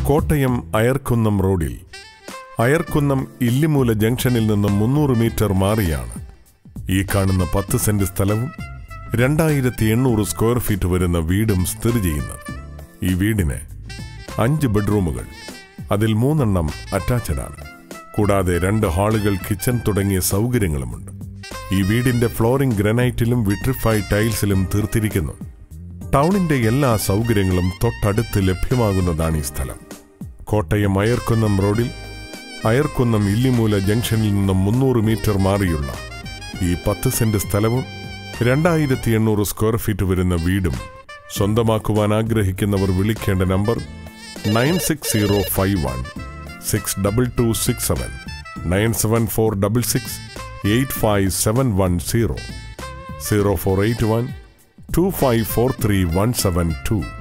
കോട്ടയം അയർക്കുന്നം റോഡിൽ അയർക്കുന്നം ഇല്ലിമൂല ജംഗ്ഷനിൽ നിന്നും മുന്നൂറ് മീറ്റർ മാറിയാണ് ഈ കാണുന്ന പത്ത് സെന്റ് സ്ഥലവും രണ്ടായിരത്തി എണ്ണൂറ് സ്ക്വയർ ഫീറ്റ് വരുന്ന വീടും സ്ഥിതി ചെയ്യുന്നത് ഈ വീടിന് അഞ്ച് ബെഡ്റൂമുകൾ അതിൽ മൂന്നെണ്ണം അറ്റാച്ച്ഡ് ആണ് കൂടാതെ രണ്ട് ഹാളുകൾ കിച്ചൺ തുടങ്ങിയ സൗകര്യങ്ങളുമുണ്ട് ഈ വീടിന്റെ ഫ്ലോറിംഗ് ഗ്രാനൈറ്റിലും വിട്രിഫൈഡ് ടൈൽസിലും തീർത്തിരിക്കുന്നു ടൗണിന്റെ എല്ലാ സൗകര്യങ്ങളും തൊട്ടടുത്ത് ലഭ്യമാകുന്നതാണ് ഈ സ്ഥലം കോട്ടയം അയർക്കുന്നം റോഡിൽ അയർക്കുന്നം ഇല്ലിമൂല ജംഗ്ഷനിൽ നിന്നും മുന്നൂറ് മീറ്റർ മാറിയുള്ള ഈ പത്ത് സെന്റ് സ്ഥലവും രണ്ടായിരത്തി എണ്ണൂറ് സ്ക്വയർ ഫീറ്റ് വരുന്ന വീടും സ്വന്തമാക്കുവാൻ ആഗ്രഹിക്കുന്നവർ വിളിക്കേണ്ട number nine six zero five one six double two six seven nine seven four double six eight five seven one zero zero four eight one two five four three one seven to